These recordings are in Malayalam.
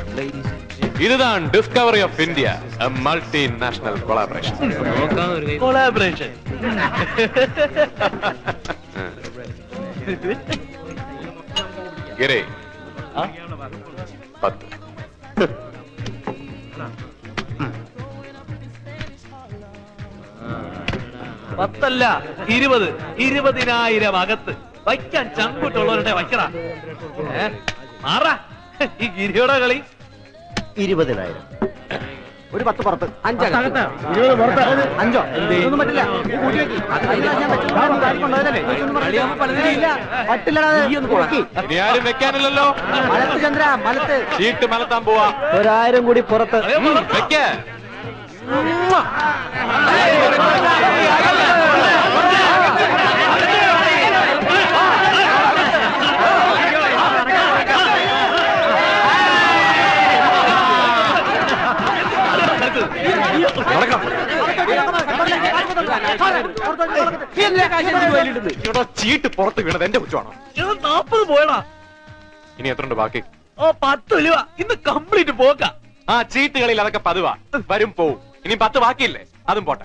இதுதான் discovery of India multinational collaboration collaboration கிரே பத்து പത്തല്ല ഇരുപത് ഇരുപതിനായിരം അകത്ത് വയ്ക്കാൻ ചങ്കൂട്ടുള്ളവരുടെ വയ്ക്കറ ഏ മാറാ ഈ ഗിരിയുടെ കളി ഇരുപതിനായിരം ഒരു പത്ത് പുറത്ത് അകത്താ. അഞ്ചോ ഒന്നും പറ്റില്ല നീ കൂട്ടി വെക്ക്. അത് കഴിഞ്ഞാ ഞാൻ വെച്ചു. ഞാൻ കാര്യം കൊണ്ടുപോയതല്ലേ. നീ ഒന്നും പറഞ്ഞില്ല. ഇല്ല. പറ്റില്ലടാ അത്. നോക്കി. ഇനി ആരും വെക്കാനില്ലല്ലോ മലത്ത് ചന്ദ്ര മലത്ത് ചീട്ട് മലത്താൻ പോവാ ഒരായിരം കൂടി പുറത്ത് അതേ പോലെ വെക്ക ഇവിടെ ചീട്ട് പുറത്ത് വീണത് എന്റെ കുറ്റമാണോ ഇത് നാപ്പത് പോയടാ ഇനി എത്ര ഉണ്ട് ബാക്കി ഓ പത്ത് രൂപ ഇന്ന് കംപ്ലീറ്റ് പോക്ക ആ ചീട്ടുകളിൽ അതൊക്കെ പതിവാ വരും പോവും ഇനി പത്ത് ബാക്കിയില്ലേ അതും പോട്ടെ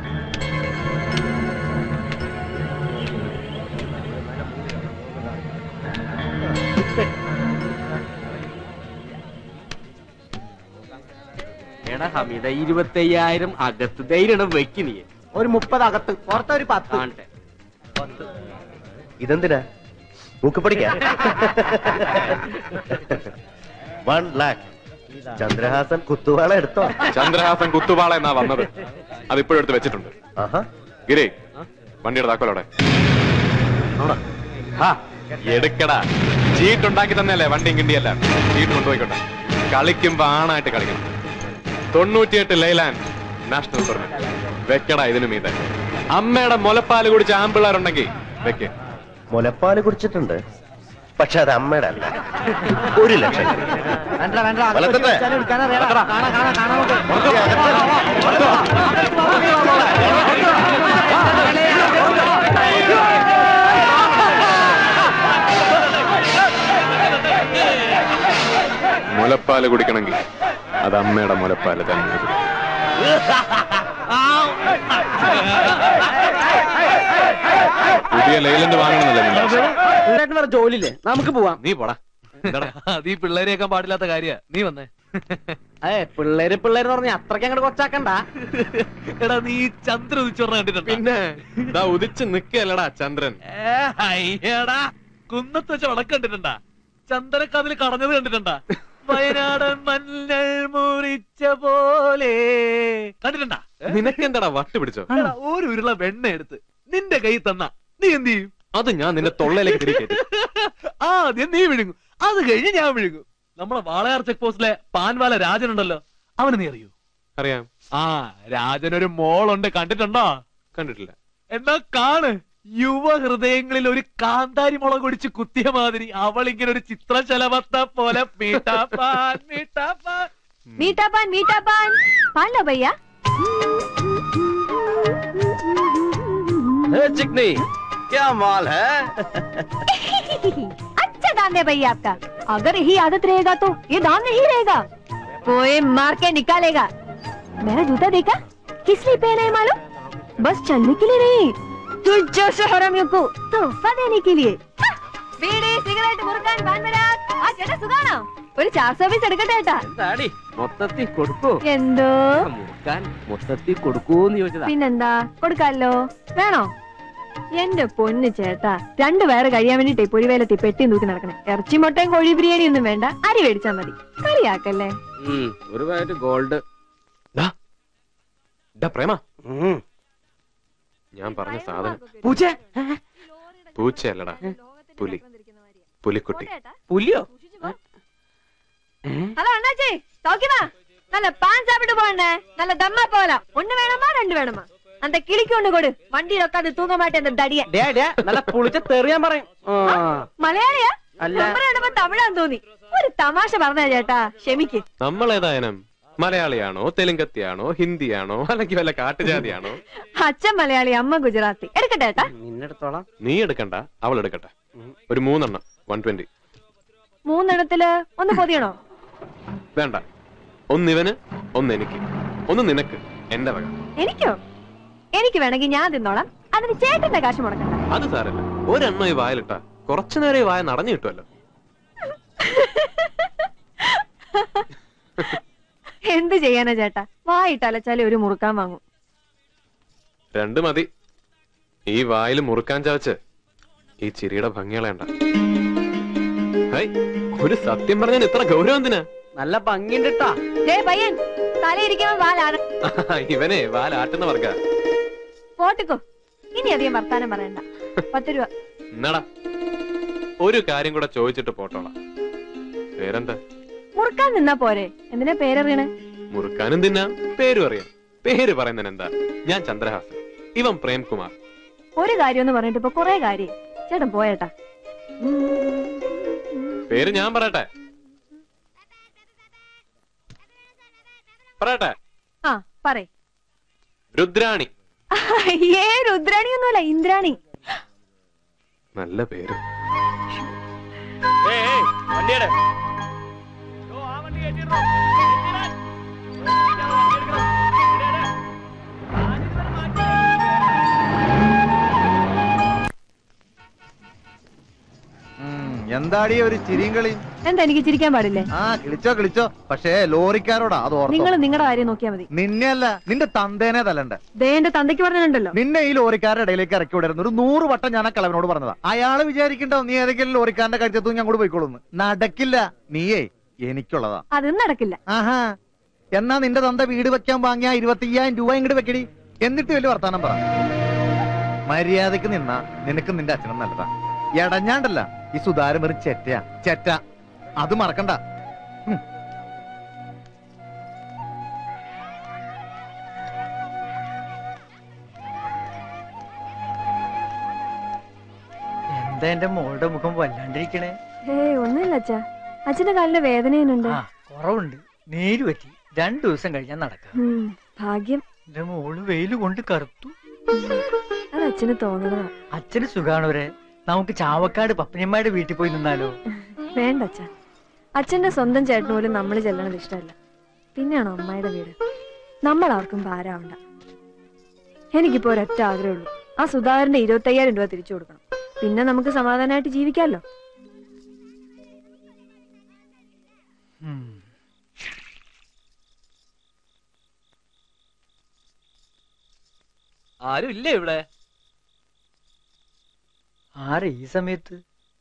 എടാ ഹമീദ ഇരുപത്തയ്യായിരം അകത്ത് ധൈര്യം വെക്കിനിയെ ഒരു മുപ്പത് അകത്ത് പുറത്ത് ഒരു പത്ത് കാണട്ടെ ഇതെന്തിനാ മൂക്കുപടിക്കാ വൺ ലാക്ക് ചന്ദ്രഹാസൻ കുത്തുവാള എടുത്തോ ചന്ദ്രഹാസൻ കുത്തുപാള എന്നാ വന്നത് അത് ഇപ്പോഴും എടുത്ത് വെച്ചിട്ടുണ്ട് ആഹാ ഗിരി വണ്ടിയുടെ താക്കോലോടെ ആണോ? ഹാ, എടുക്കടാ ചീട്ടുണ്ടാക്കി തന്നെയല്ലേ വണ്ടിയും കിണ്ടിയല്ല ചീട്ട് കൊണ്ടുപോയിക്കോട്ടെ കളിക്കുമ്പോ ആണായിട്ട് കളിക്കണം തൊണ്ണൂറ്റിയെട്ട് ലൈലാൻഡ് നാഷണൽ പെർമിറ്റ് വെക്കടാ ഇതിനു മീതെ അമ്മയുടെ മുലപ്പാല് കുടിച്ച ആമ്പിള്ളേരുണ്ടെങ്കിൽ വെക്ക് മുലപ്പാല് കുടിച്ചിട്ടുണ്ട് പക്ഷെ അത് അമ്മയുടെ അല്ല ഒരു ലക്ഷം വേണ്ട വേണ്ട അകത്ത് വലത്തത്തെ. വെച്ചാലും എടുക്കാനറിയാം. കാണാ കാണാ കാണാ നമുക്ക്. മുലപ്പാല് കുടിക്കണമെങ്കിൽ അത് അമ്മയുടെ മുലപ്പാല് തന്നെ പുതിയ ലൈലൻഡ് വാങ്ങണമെന്നല്ലേ നിന്റെ ആവശ്യം? ഇവരായിട്ട് വേറെ ജോലിയില്ലേ നമുക്ക് പോവാം നീ പോടാ എന്താടാ? അത് ഈ പിള്ളേരെയൊക്കെ പാടില്ലാത്ത കാര്യ നീ വന്നേ അതെ പിള്ളേര് പിള്ളേര് പറഞ്ഞ അത്രയ്ക്ക് അങ്ങോട്ട് കൊച്ചാക്കണ്ട എടാ നീ ഈ ചന്ദ്ര ഉദിച്ചോർന്ന് കണ്ടിട്ടുണ്ടോ പിന്നെ ദാ ഉദിച്ച് നിക്കല്ലടാ ചന്ദ്രൻ ഏ, അയ്യടാ കുന്നത്ത് വെച്ച വടക്ക് കണ്ടിട്ടുണ്ടാ ചന്ദനക്കാതിൽ കടഞ്ഞത് കണ്ടിട്ടുണ്ടാ വയനാടൻ മഞ്ഞൾ മുറിച്ച പോലെ കണ്ടിട്ടുണ്ടാ ഏ? നിനക്കെന്താടാ വട്ട് പിടിച്ചോ എടാ, ഒരു ഉരുള വെണ്ണ എടുത്ത് നിന്റെ കൈ തന്ന നീ എന്ത് ചെയ്യും അത് ഞാൻ നിന്റെ തൊള്ളയിലേക്ക് തിരികേറ്റി ആദ്യം നീ വിഴുങ്ങും അത് കഴിഞ്ഞ് ഞാൻ വിഴുങ്ങും നമ്മളെ വാളയാർ ചെക്ക് പോസ്റ്റിലെ പാൻവാല രാജൻ ഉണ്ടല്ലോ അവന് നീ അറിയൂ അറിയാം ആ രാജനൊരു മോളുണ്ട് കണ്ടിട്ടുണ്ടോ കണ്ടിട്ടില്ല എന്നാ കാണ് യുവ ഹൃദയങ്ങളിൽ ഒരു കാന്താരി മുളക് ഒടിച്ച് കുത്തിയ മാതിരി അവൾ ഇങ്ങനെ ഒരു ചിത്രശലഭത്തെ പോലെ മീട്ടാപ്പാൻ മീട്ടാപ്പാൻ मीठा पान मीठा पान पान लो भैया ചിക്നി ക്യാ മാൽ ഹേ अच्छा दान है भैया आपका अगर यही आदत रहेगा तो ये दान नहीं रहेगा कोई मार के निकालेगा मेरा जूता देखा किस लिए पहना है मालूम बस चलने के लिए नहीं तुझ जैसे हरामियों को तोहफा देने के लिए हाँ, बीड़ी सिगरेट मुर्गन पान पराग ആ ചേട്ടാ സുഖാണോ ഒരു ചാർ സർവീസ് എടുക്കട്ടെ ചേട്ടാ എന്താടി മൊത്തത്തിൽ കൊടുക്കൂ എന്തോ മുറുക്കാൻ മൊത്തത്തിൽ കൊടുക്കൂന്ന് ചോദിച്ചതാ പിന്നെന്താ കൊടുക്കാലോ വേണോ എന്റെ പൊന്ന് ചേട്ടാ രണ്ടു പേരെ കഴിയാൻ വേണ്ടിട്ടേ പൊരിവേലത്തി പെട്ടി തൂക്കി നടക്കണേ ഇറച്ചി മുട്ടയും കോഴി ബിരിയാണി ഒന്നും വേണ്ട അരി മേടിച്ചാ മതി കളിയാക്കല്ലേ ഉം, ഒരു പാക്കറ്റ് ഗോൾഡ് ദാ, ദാ പ്രേമ ഞാൻ പറഞ്ഞ സാധനം പൂച്ച പൂച്ചയല്ലടാ പുലി പുലിക്കുട്ടി പുലിയോ ഹലോ അണ്ണാച്ചി സൗഖ്യമാ നല്ല പാൻ സാപ്പിട്ട് പോകണ്ടേ നല്ല ദമ്മ പോല ഒന്ന് വേണമാ രണ്ട് വേണമാ അന്ത കിളിക്കൊണ്ട് കൊടു വണ്ടിയിലൊക്കെ അത് തൂങ്ങ മാട്ടേ அந்த തടിയ ഡേ ഡേ നല്ല പുളിച്ച തെറിയാൻ പറയും ആ, മലയാളിയാ അല്ല. നമ്പർ കണ്ടപ്പോ തമിഴാന്ന് തോന്നി ഒരു തമാശ പറഞ്ഞ ചേട്ടാ ക്ഷമിക്ക് നമ്മൾ ഏതായനം മലയാളിയാണോ തെലുങ്കത്തിയാണോ ഹിന്ദിയാണോ അല്ലെങ്കിൽ വല്ല കാട്ടുജാതിയാണോ അച്ഛൻ മലയാളി അമ്മ ഗുജറാത്തി എടുക്കട്ടെ ചേട്ടാ നിന്നെടുത്തോളാം നീ എടുക്കണ്ട അവൾ എടുക്കട്ടെ ഒരു മൂന്നെണ്ണം വൺ ട്വന്റി മൂന്നെണ്ണത്തില് ഒന്ന് പൊതിയണോ വേണ്ട ഒന്നിവന് ഒന്ന് എനിക്ക് ഒന്ന് നിനക്ക് എന്റെ വക എനിക്കോ എനിക്ക് വേണമെങ്കിൽ ഞാൻ തിന്നോളാം അതിന് ചേട്ടന്റെ കാശ് മുടക്കണ്ട അത് സാരല്ല ഒരെണ്ണം ഈ വായിലിട്ട കുറച്ചു നേരം ഈ വായ നടഞ്ഞു കിട്ടുമല്ലോ എന്ത് ചെയ്യാനാ ചേട്ടാ വായിട്ട് അലച്ചാലേ ഒരു മുറുക്കാൻ വാങ്ങും രണ്ട് മതി ഈ വായിൽ മുറുക്കാൻ ചവച്ച് ഈ ചിരിയുടെ ഭംഗികളേണ്ട ഹൈ ഒരു സത്യം പറഞ്ഞാൽ ഇത്ര ഗൗരവം എന്തിനാ നല്ല ഭംഗിണ്ടിട്ടാ ദേ പയ്യൻ തലയിരിക്കുമ്പോ വാലാണ് ഇവനെ വാലാട്ടുന്ന വർഗ പോട്ടിക്കോ ഇനി അധികം വർത്താനം പറയണ്ട പത്ത് രൂപ എന്നടാ ഒരു കാര്യം കൂടെ ചോദിച്ചിട്ട് പോട്ടോളാം പേരെന്താ മുറുക്കാൻ നിന്നാ പോരെ എന്തിനാ പേരറിയണേ മുറുക്കാനും തിന്നാ പേരും അറിയാം പേര് പറയുന്നതിന് എന്താ ഞാൻ ചന്ദ്രഹാസൻ ഇവൻ പ്രേംകുമാർ ഒരു കാര്യം എന്ന് പറഞ്ഞിട്ട് ഇപ്പൊ കൊറേ കാര്യം ചേട്ടൻ പോയേട്ടാ പേര് ഞാൻ പറയട്ടെ പറയട്ടെ ആ പറയ് രുദ്രാണി ഏ രുദ്രാണിയൊന്നുമല്ല ഇന്ദ്രാണി നല്ല പേര് എന്താടി ഒരു ചിരിയും കളി എന്താ എനിക്ക് ചിരിക്കാൻ പാടില്ലേ ആ കിളിച്ചോ കിളിച്ചോ പക്ഷേ ലോറിക്കാരോടാ അത് ഓർത്തോ നിങ്ങൾ നിങ്ങളുടെ കാര്യം നോക്കിയാ മതി നിന്നെ അല്ല നിന്റെ തന്തേനെ തല്ലണ്ട ദേ എന്റെ തന്തയ്ക്ക് പറഞ്ഞിട്ടുണ്ടല്ലോ നിന്നെ ഈ ലോറിക്കാരുടെ ഇടയിലേക്ക് ഇറക്കി വിടരുന്നു ഒരു നൂറ് വട്ടം ഞാൻ ആ കളവനോട് പറഞ്ഞതാ അയാള് വിചാരിക്കണ്ടോ നീ ഏതെങ്കിലും ലോറിക്കാരന്റെ കഴുത്തു ഞാൻ കൂടെ പോയിക്കോളൂന്ന് നടക്കില്ല നീയേ എനിക്കുള്ളതാ അത് നടക്കില്ല ആഹാ എന്നാ നിന്റെ തന്ത വീട് വെക്കാൻ വാങ്ങിയ ഇരുപത്തിയ്യായിരം രൂപ ഇങ്ങോട്ട് വെക്കടി എന്നിട്ട് വലിയ വർത്താനം പറ മര്യാദക്ക് നിന്നാ നിനക്ക് നിന്റെ അച്ഛനും നല്ലതാ എടഞ്ഞാണ്ടല്ല ഈ സുതാരം വെറും ചെറ്റയാ ചെറ്റ അത് മറക്കണ്ട ഉം. എന്താ എന്റെ മോളുടെ മുഖം വല്ലാണ്ടിരിക്കണേ ഏ ഒന്നുമില്ല അച്ഛാ അച്ഛന്റെ കാലിന്റെ വേദനയുന്നുണ്ട് ആ കുറവുണ്ട് നീര് പറ്റി രണ്ടു ദിവസം കഴിഞ്ഞാൽ നടക്കാം ഉം, ഭാഗ്യം എന്റെ മോള് വെയില് കൊണ്ട് കറുത്തു അത് അച്ഛന് തോന്നണതാ അച്ഛന് സുഖാണവരെ നമുക്ക് ചാവക്കാട് പപ്പനിയമ്മയുടെ വീട്ടിൽ പോയി നിന്നാലോ വേണ്ട അച്ഛാ അച്ഛന്റെ സ്വന്തം ചേട്ടന് പോലും നമ്മൾ ചെല്ലണത് ഇഷ്ടമല്ല പിന്നെയാണോ അമ്മായിയുടെ വീട് നമ്മൾ ആർക്കും ഭാരാവണ്ട എനിക്കിപ്പോ ഒരൊറ്റ ആഗ്രഹമുള്ളൂ ആ സുധാകരന്റെ ഇരുപത്തയ്യായിരം രൂപ തിരിച്ചു കൊടുക്കണം പിന്നെ നമുക്ക് സമാധാനമായിട്ട് ജീവിക്കാമല്ലോ ഉം. ആരും ഇല്ലേ ഇവിടെ ആരാ ഈ സമയത്ത്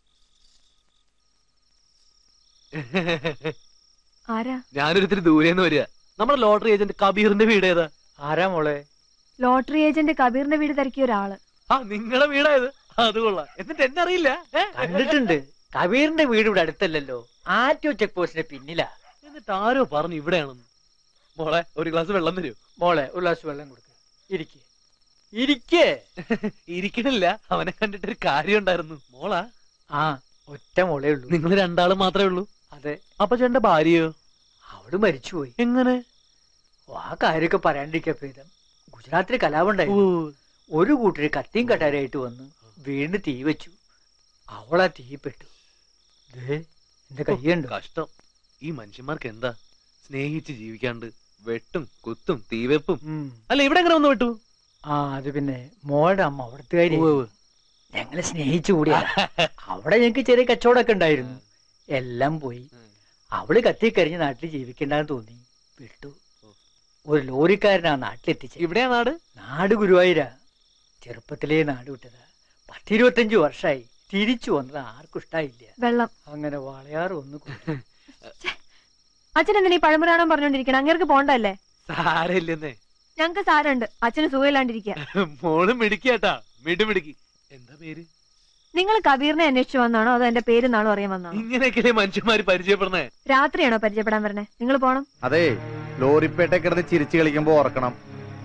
ആരാ ഞാനൊരിത്തിരി ദൂരേന്ന് വരിക നമ്മുടെ ലോട്ടറി ഏജന്റ് കബീറിന്റെ വീട് ഏതാ ആരാ മോളെ ലോട്ടറി ഏജന്റ് കബീറിന്റെ വീട് തിരക്കിയ ഒരാള് ആ നിങ്ങളുടെ വീടായത് അത് കൊള്ളാം എന്നിട്ട് എന്നെ അറിയില്ല ഏ? കണ്ടിട്ടുണ്ട് കബീറിന്റെ വീട് ഇവിടെ അടുത്തല്ലല്ലോ ആറ്റോ ചെക്ക് പോസ്റ്റിന്റെ പിന്നിലാ എന്നിട്ട് ആരോ പറഞ്ഞു ഇവിടെയാണെന്ന് മോളെ ഒരു ഗ്ലാസ് വെള്ളം തരൂ മോളെ ഒരു ഗ്ലാസ് വെള്ളം കൊടുക്ക ഇരിക്കേ ഇരിക്കേ ഇരിക്കണില്ല അവനെ കണ്ടിട്ട് ഒരു കാര്യം ഉണ്ടായിരുന്നു മോളാ ആ ഒറ്റ മോളേ ഉള്ളൂ നിങ്ങൾ രണ്ടാളും മാത്രമേ ഉള്ളൂ അതെ അപ്പൊ ചേട്ടന്റെ ഭാര്യയോ അവള് മരിച്ചുപോയി എങ്ങനെ ഓ, ആ കാര്യമൊക്കെ പറയാണ്ടിരിക്കാ ഭേദം ഗുജറാത്തിൽ കലാപം ഓ, ഉണ്ടായി ഒരു കൂട്ടര് കത്തിയും കട്ടാരായിട്ട് വന്ന് വീണ് തീ വെച്ചു അവളാ തീപ്പെട്ടു ദേ എന്റെ കയ്യുണ്ട് കഷ്ടം ഈ മനുഷ്യന്മാർക്ക് എന്താ സ്നേഹിച്ച് ജീവിക്കാണ്ട് വെട്ടും കുത്തും തീവെപ്പും അല്ല ഇവിടെ എങ്ങനെ വന്നു വിട്ടു ആ അത് പിന്നെ മോളുടെ അമ്മ അവിടുത്തെ കാര്യം ഞങ്ങള് സ്നേഹിച്ചു കൂടിയാ അവിടെ ഞങ്ങക്ക് ചെറിയ കച്ചവടമൊക്കെ ഉണ്ടായിരുന്നു എല്ലാം പോയി അവള് കത്തിക്കരിഞ്ഞ് നാട്ടിൽ ജീവിക്കണ്ടെന്ന് തോന്നി വിട്ടു ഒരു ലോറിക്കാരനാ നാട്ടിലെത്തിച്ച് ഇവിടെയാ നാട് നാട് ഗുരുവായൂരാ ചെറുപ്പത്തിലേ നാട് വിട്ടതാ പത്തിരുപത്തഞ്ചു വർഷമായി തിരിച്ചു വന്നത് ആർക്കും ഇഷ്ടായില്ല വെള്ളം അങ്ങനെ വളയാറ് ഒന്ന് കൂട്ടി. അച്ഛൻ എന്തിനാ ഈ പഴമ്പുരാണം പറഞ്ഞോണ്ടിരിക്കണം അങ്ങേർക്ക് പോണ്ടല്ലേ സാരമില്ലെന്നേ ഞങ്ങക്ക് സാരമുണ്ട് അച്ഛന് സുഖമില്ലാണ്ടിരിക്കുക മോള് മിടിക്കാട്ടാ മിടി മിടിക്ക് എന്താ പേര് നിങ്ങൾ കബീറിനെ അന്വേഷിച്ചു വന്നാണോ അതോ എന്റെ പേരെന്നാണോ അറിയാൻ വന്നാണോ ഇങ്ങനെയൊക്കെയല്ലേ മനുഷ്യന്മാര് പരിചയപ്പെടുന്നേ രാത്രിയാണോ പരിചയപ്പെടാൻ വരണേ നിങ്ങൾ പോണം അതെ ലോറിപ്പേട്ടെ കിടന്ന് ചിരിച്ചു കളിക്കുമ്പോ ഓർക്കണം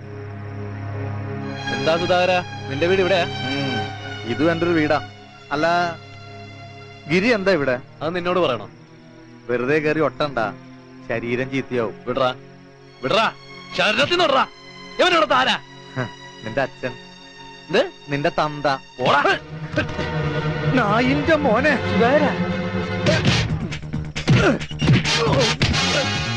എന്താ സുധാകര നിന്റെ വീട് ഇവിടെയാ ഉം. ഇതും എന്റെ ഒരു വീടാ അല്ല ഗിരി എന്താ ഇവിടെ അത് നിന്നോട് പറയണം വെറുതെ കയറി ഒട്ടണ്ട ശരീരം ചീത്തയാവും വിടറാ വിടറാ ശരീരത്തിൽ നിന്നോടാ ഇവനോട് താരാ നിന്റെ അച്ഛൻ എന്ത്? നിന്റെ തന്ത ഓടാ നായിന്റെ മോനെ സുധാകരാ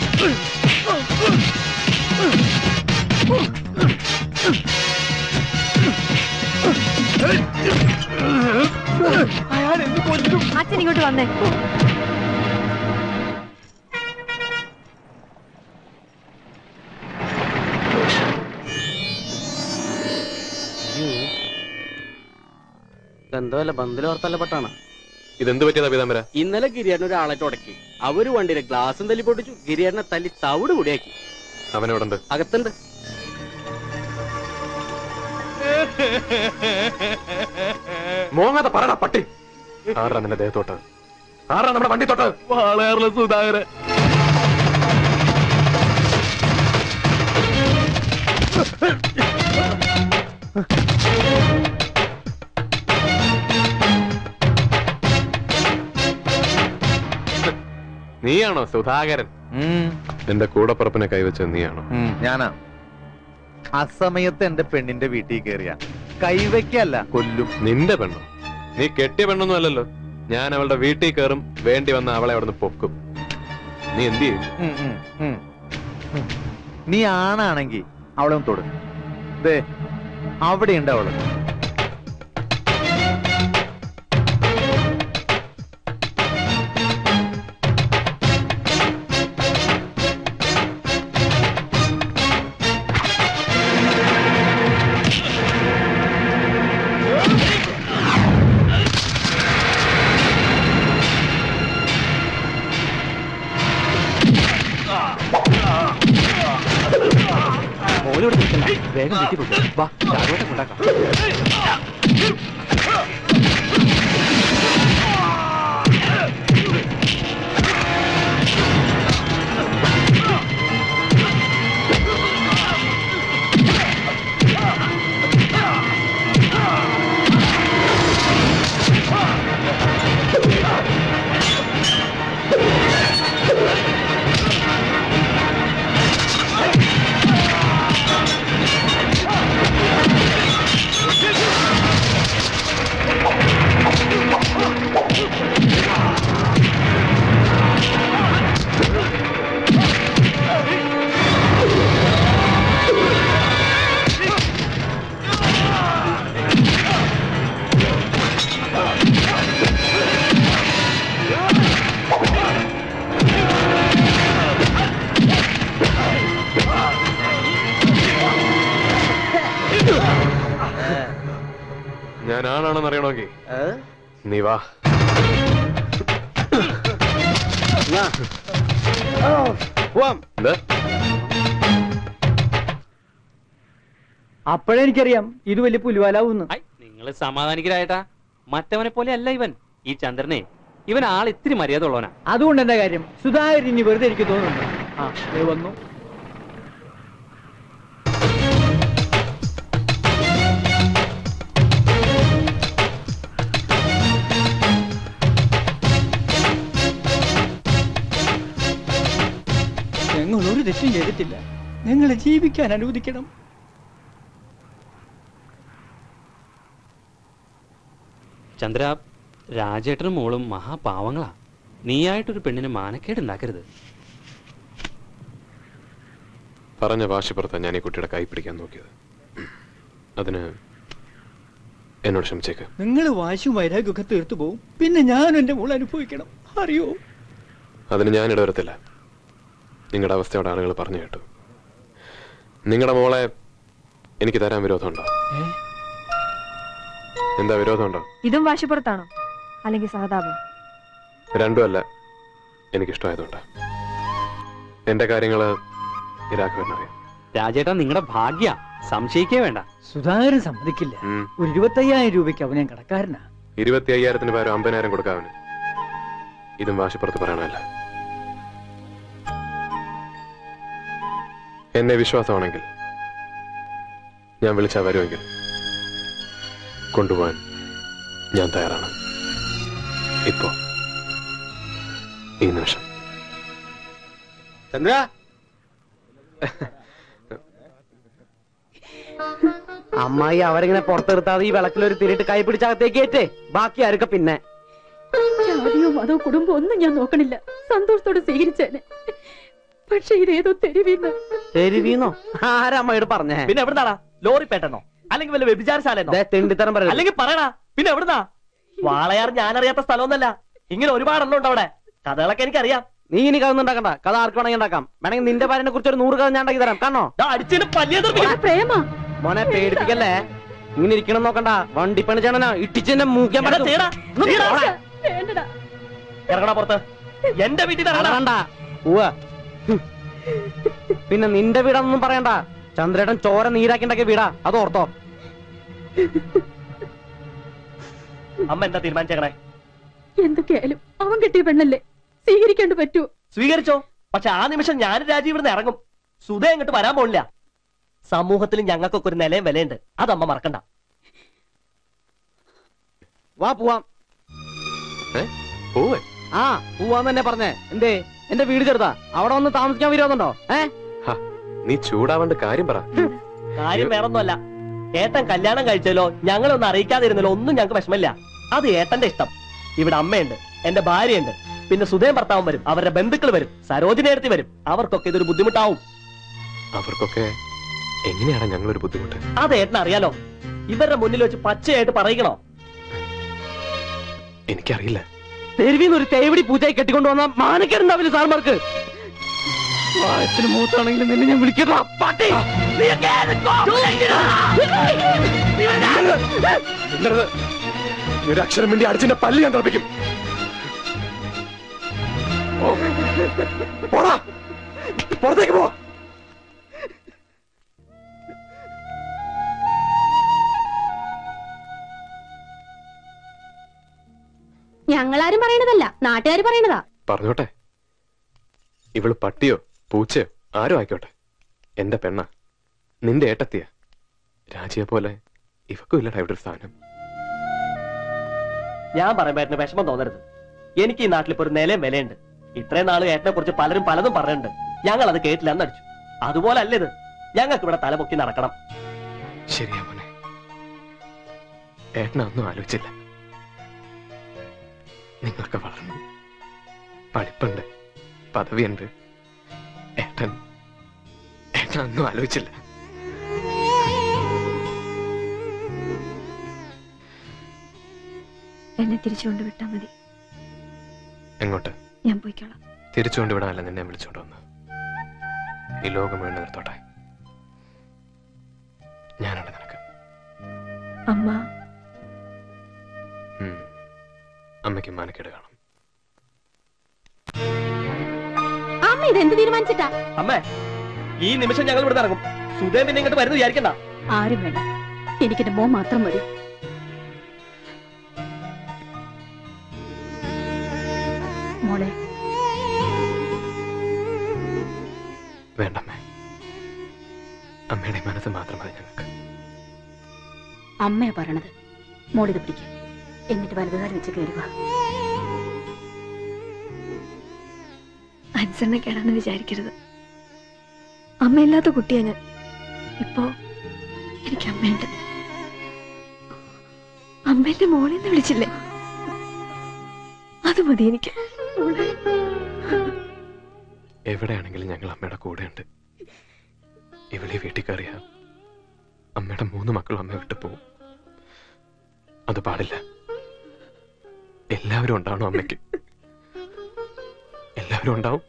ഇങ്ങോട്ട് വന്നേ എന്തോല്ല ബന്ധിലോർത്തല്ല പെട്ടാണ് ഇതെന്ത് പറ്റിയതാ പീതാംബര ഇന്നലെ ഗിരിയേട്ടൻ ഒരാളെ തുടക്കി അവര് വണ്ടിയുടെ ഗ്ലാസും തല്ലി പൊട്ടിച്ചു ഗിരിയേട്ടനെ തല്ലി തവിട് കൂടിയാക്കി അവനവിടെ ഉണ്ട് അകത്തുണ്ട് മോങ്ങാതെ പറടാ പട്ടി ആറാ നിന്റെ ദേഹത്തോട്ട് ആറാ നമ്മുടെ വണ്ടി തൊട്ട് വാളയാറിലെ സുധാകരൻ നീയാണോ സുധാകരൻ ഉം, നിന്റെ കൂടപ്പുറപ്പിനെ കൈവച്ചത് നീയാണോ ഉം, ഞാനാ അസമയത്ത് എന്റെ പെണ്ണിന്റെ വീട്ടിൽ കയറിയ കൈവയ്ക്കല്ല കൊല്ലും നിന്റെ പെണ്ണോ നീ കെട്ടിയ പെണ്ണൊന്നും അല്ലല്ലോ ഞാൻ അവളുടെ വീട്ടിൽ കയറും വേണ്ടി വന്ന അവളെ അവിടുന്ന് പൊക്കും നീ എന്ത് ചെയ്യും ഉം, ഉം, ഉം. ഉം. നീ ആണാണെങ്കി അവളെ ഒന്ന് തൊടും ദേ അവിടെയുണ്ട് അവള് വേഗം വീട്ടിൽ പോയി വാ രാഘവട്ടെ കൊണ്ടാക്കാം ഞാൻ ആണാണെന്ന് അറിയണമെങ്കിൽ നീ വാ എന്താ അപ്പോഴേ എനിക്കറിയാം ഇത് വലിയ പുലിവാലാവൂന്ന് നിങ്ങൾ സമാധാനിക്കരായിട്ടാ മറ്റവനെ പോലെ അല്ല ഇവൻ ഈ ചന്ദ്രനെ ഇവൻ ആൾ ഇത്തിരി മര്യാദ ഉള്ളവനാ അതുകൊണ്ട് എന്താ കാര്യം സുധാകരൻ ഇനി വെറുതെ എനിക്ക് തോന്നുന്നു ആ ദേ വന്നു ഞങ്ങൾ ഒരു തെറ്റും ചെയ്തിട്ടില്ല ഞങ്ങളെ ജീവിക്കാൻ അനുവദിക്കണം ചന്ദ്ര രാജേട്ടനും മോളും മഹാപാവങ്ങളാ നീയായിട്ടൊരു പെണ്ണിന് മാനക്കേട് ഉണ്ടാക്കരുത് പറഞ്ഞ വാശിപ്പുറത്താ ഞാൻ ഈ കുട്ടിയുടെ കൈ പിടിക്കാൻ നോക്കിയത് അതിന് എന്നോട് ക്ഷമിച്ചേക്ക് നിങ്ങൾ വാശിയും വൈരാഗ്യമൊക്കെ തീർത്തു പോവും പിന്നെ ഞാൻ എന്റെ മോൾ അനുഭവിക്കണം അറിയോ അതിന് ഞാൻ ഇടവരത്തില്ല നിങ്ങളുടെ അവസ്ഥയോടെ ആളുകൾ പറഞ്ഞു കേട്ടു നിങ്ങളുടെ മോളെ എനിക്ക് തരാൻ വിരോധമുണ്ടോ ഏ? എന്താ വിരോധമുണ്ടോ ഇതും വാശിപ്പുറത്താണോ അല്ലെങ്കിൽ സഹതാപം രണ്ടുമല്ല എനിക്കിഷ്ടമായതുകൊണ്ട് എന്റെ കാര്യങ്ങള് ഈ രാഘവനറിയാം രാജേട്ടൻ നിങ്ങളുടെ ഭാഗ്യ സംശയിക്കേ വേണ്ട സുധാകരൻ സമ്മതിക്കില്ല ഉം. ഒരു ഇരുപത്തയ്യായിരം രൂപയ്ക്ക് അവൻ ഞാൻ കടക്കാരനാ ഇരുപത്തി അയ്യായിരത്തിന് പകരം അമ്പതിനായിരം കൊടുക്കാവന് ഇതും വാശിപ്പുറത്ത് പറയണമല്ല എന്നെ വിശ്വാസമാണെങ്കിൽ ഞാൻ വിളിച്ചാൽ വരുമെങ്കിൽ കൊണ്ടുപോകാൻ ഞാൻ തയ്യാറാണ് ഇപ്പോ ഈ നിമിഷം ചന്ദ്ര അമ്മായി അവരിങ്ങനെ പുറത്തെടുത്താതെ ഈ വിളക്കിലൊരു തിരിട്ട് കൈ പിടിച്ചകത്തേക്ക് ഏറ്റേ ബാക്കി ആരൊക്കെ പിന്നെ ജാതിയോ മതോ കുടുംബം ഒന്നും ഞാൻ നോക്കണില്ല സന്തോഷത്തോടെ സ്വീകരിച്ചേനെ പക്ഷെ ഇതേതോ തെരുവിന്ന് തെരുവീന്നോ ആരമ്മയോട് പറഞ്ഞേ പിന്നെ എവിടുന്നാടാ ലോറി പേട്ടെന്നോ അല്ലെങ്കിൽ വല്ല വ്യഭിചാരശാലെന്നോ ദേ, തെണ്ടിത്തരം പറയരുത് അല്ലെങ്കിൽ പറയടാ പിന്നെ എവിടുന്നാ വാളയാർ ഞാൻ അറിയാത്ത സ്ഥലമൊന്നല്ല ഇങ്ങനെ ഒരുപാടെണ്ണം ഉണ്ട് അവിടെ കഥകളൊക്കെ എനിക്കറിയാം നീ ഇനി കഥ ഉണ്ടാക്കണ്ട കഥ ആർക്ക് വേണമെങ്കിൽ ഉണ്ടാക്കാം വേണമെങ്കിൽ നിന്റെ ഭാര്യനെ കുറിച്ച് ഒരു നൂറ് കഥ ഞാൻ ഉണ്ടാക്കി തരാം കാണോ അടിച്ചതിന് പല്ലിയ പ്രേമ മോനെ പേടിപ്പിക്കല്ലേ ഇങ്ങനെ ഇരിക്കണം നോക്കണ്ട വണ്ടി പണി ചേണനാ ഇട്ടിച്ചെന്നെ മൂക്കാൻ എടാ, തീടാ, തീടാ. വേണ്ടടാ ഇറങ്ങടാ പുറത്ത് എന്റെ വീട്ടിൽ നിന്ന് ഇറങ്ങടാ. വേണ്ട ഉവ്വ ഹും. പിന്നെ നിന്റെ വീടാണെന്നും പറയണ്ട ചന്ദ്രേട്ടൻ ചോര നീരാക്കിണ്ടാക്കിയ വീടാ അത് ഓർത്തോ അമ്മ എന്താ തീരുമാനിച്ചേക്കണേ എന്തൊക്കെയായാലും അവൻ കിട്ടിയ പെണ്ണല്ലേ സ്വീകരിക്കാണ്ട് പറ്റുമോ സ്വീകരിച്ചോ പക്ഷെ ആ നിമിഷം ഞാൻ രാജീവ് ഇവിടുന്ന് ഇറങ്ങും സുധ അങ്ങോട്ട് വരാൻ പോണില്ല സമൂഹത്തിൽ ഞങ്ങൾക്കൊക്കെ ഒരു നിലയും വിലയുണ്ട് അതമ്മ മറക്കണ്ട വാ പോവാം പോവേ ആ പോവാന്ന് തന്നെ പറഞ്ഞേ എന്തേ എന്റെ വീട് ചെറുതാ അവിടെ വന്ന് താമസിക്കാൻ വരുമെന്നുണ്ടോ ഏ നീ ചൂടാവേണ്ട കാര്യം പറ കാര്യം വേറൊന്നുമല്ല ഏട്ടൻ കല്യാണം കഴിച്ചല്ലോ ഞങ്ങളൊന്നും അറിയിക്കാതിരുന്നല്ലോ ഒന്നും ഞങ്ങൾക്ക് വിഷമമില്ല അത് ഏട്ടന്റെ ഇഷ്ടം ഇവിടെ അമ്മയുണ്ട് എന്റെ ഭാര്യയുണ്ട് പിന്നെ സുധയും ഭർത്താവും വരും അവരുടെ ബന്ധുക്കൾ വരും സരോജിനി എടുത്തി വരും അവർക്കൊക്കെ ഇതൊരു ബുദ്ധിമുട്ടാവും അവർക്കൊക്കെ എങ്ങനെയാണ് ഞങ്ങളൊരു ബുദ്ധിമുട്ട് അത് ഏട്ടൻ അറിയാലോ ഇവരുടെ മുന്നിൽ വെച്ച് പച്ചയായിട്ട് പറയിക്കണോ എനിക്കറിയില്ല തെരുവിന്ന് ഒരു തേവിടി പൂജയായി കെട്ടിക്കൊണ്ടുവന്ന മാനക്കേടുണ്ടാവില്ല സാർമാർക്ക് വായത്തിന് മൂത്താണെങ്കിലും നിന്നെ ഞാൻ വിളിക്കട്ടോ പട്ടി മിണ്ടരുത്. നീ ഒരു അക്ഷരം വേണ്ടി അടിച്ചിന്റെ പല്ല് ഞാൻ തറപ്പിക്കും ഓ. പോടാ പുറത്തേക്ക് പോ ഞങ്ങളാരും പറയണതല്ല നാട്ടുകാർ പറയണതാ പറഞ്ഞോട്ടെ ഇവള് പട്ടിയോ പൂച്ചയോ ആരോ ആയിക്കോട്ടെ എന്റെ പെണ്ണ നിന്റെ ഏട്ടത്തിയ രാജിയെ പോലെ ഇവക്കും ഇല്ലടാ ഇവിടെ ഒരു സ്ഥാനം ഞാൻ പറയുമ്പോ ഏട്ടന് വിഷമം തോന്നരുത് എനിക്ക് ഈ നാട്ടിൽ ഇപ്പൊ ഒരു നിലയും വിലയുണ്ട് ഇത്രയും നാൾ ഏട്ടനെ കുറിച്ച് പലരും പലതും പറഞ്ഞിട്ടുണ്ട് ഞങ്ങൾ അത് കേട്ടില്ല എന്നടിച്ചു അതുപോലെ അല്ല ഇത് ഞങ്ങൾക്ക് ഇവിടെ തലപൊക്കി നടക്കണം ശരിയാ മോനെ ഏട്ടന ഒന്നും ആലോചിച്ചില്ല നിങ്ങൾക്ക് വളർന്നു പഠിപ്പുണ്ട് പദവിയുണ്ട് ഏട്ടൻ ഏട്ടൻ ഒന്നും ആലോചിച്ചില്ല എന്നെ തിരിച്ചു കൊണ്ടുവിട്ടാ മതി എങ്ങോട്ട് ഞാൻ പോയിക്കോളാം തിരിച്ചുകൊണ്ട് വിടാനല്ല നിന്നെ വിളിച്ചോണ്ട് വന്ന് ഈ ലോകം മുഴുവൻ നിർത്തോട്ടെ ഞാനുണ്ട് നിനക്ക് അമ്മ ഉം. അമ്മയ്ക്ക് മാനക്കേട് കാണും അമ്മ ഇതെന്ത് തീരുമാനിച്ചിട്ടാ അമ്മേ ഈ നിമിഷം ഞങ്ങൾ ഇവിടെ ഇറങ്ങും സുധേ പിന്നെ ഇങ്ങോട്ട് വരുന്നത് വിചാരിക്കണ്ട ആരും വേണ്ട എനിക്കെന്റെ മോൻ മാത്രം മതി മോളെ വേണ്ടമ്മേ അമ്മയുടെ മനസ്സ് മാത്രം മതി ഞങ്ങൾക്ക് അമ്മയാ പറയണത് മോളിത് പിടിക്ക എന്നിട്ട് വലതുകാലം വെച്ച് കയറുക അനുസരണക്കേടാന്ന് വിചാരിക്കരുത് അമ്മയില്ലാത്ത കുട്ടിയാ ഞാൻ ഇപ്പോ എനിക്ക് അമ്മയുണ്ട് അമ്മേന്റെ മോളിന്ന് വിളിച്ചില്ലേ അത് മതി എനിക്ക് എവിടെയാണെങ്കിലും ഞങ്ങൾ അമ്മയുടെ കൂടെയുണ്ട് ഇവിടെ വീട്ടിൽ കയറിയ അമ്മയുടെ മൂന്ന് മക്കളും അമ്മ വിട്ടു പോകും അത് പാടില്ല എല്ലാവരും ഉണ്ടാവണം അമ്മയ്ക്ക് എല്ലാവരും ഉണ്ടാവും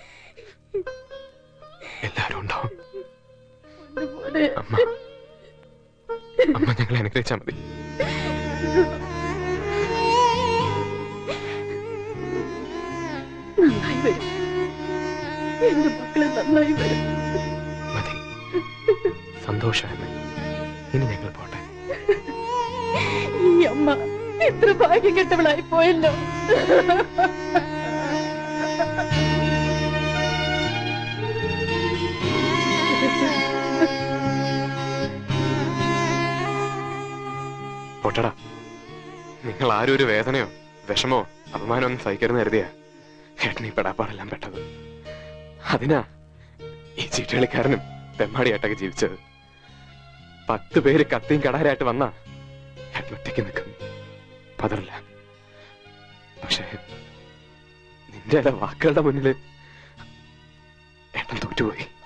എല്ലാവരും ഉണ്ടാവും അമ്മ അമ്മ ഞങ്ങളെ അനുഗ്രഹിച്ചാൽ മതി നന്നായി വരും എന്റെ മക്കള് നന്നായി വരും മതി സന്തോഷമേ ഇനി ഞങ്ങൾ പോട്ടെ ഈ അമ്മ എത്ര ഭാഗ്യം കെട്ടവളായി പോയല്ലോ പോട്ടടാ നിങ്ങൾ ആരും ഒരു വേദനയോ വിഷമോ അപമാനമോ ഒന്നും സഹിക്കരുന്ന് കരുതിയ ഏട്ടൻ ഈ പെടാപ്പാടെല്ലാം പെട്ടത് അതിനാ ഈ ചീട്ടുകളിക്കാരനും തെമ്മാടിയായിട്ടൊക്കെ ജീവിച്ചത് പത്ത് പേര് കത്തിയും കടാരായിട്ട് വന്ന ഏട്ടൻ ഒറ്റയ്ക്ക് നിൽക്കും പതറില്ല പക്ഷേ നിന്റെ ചില വാക്കുകളുടെ മുന്നിൽ ഏട്ടൻ തോറ്റുപോയി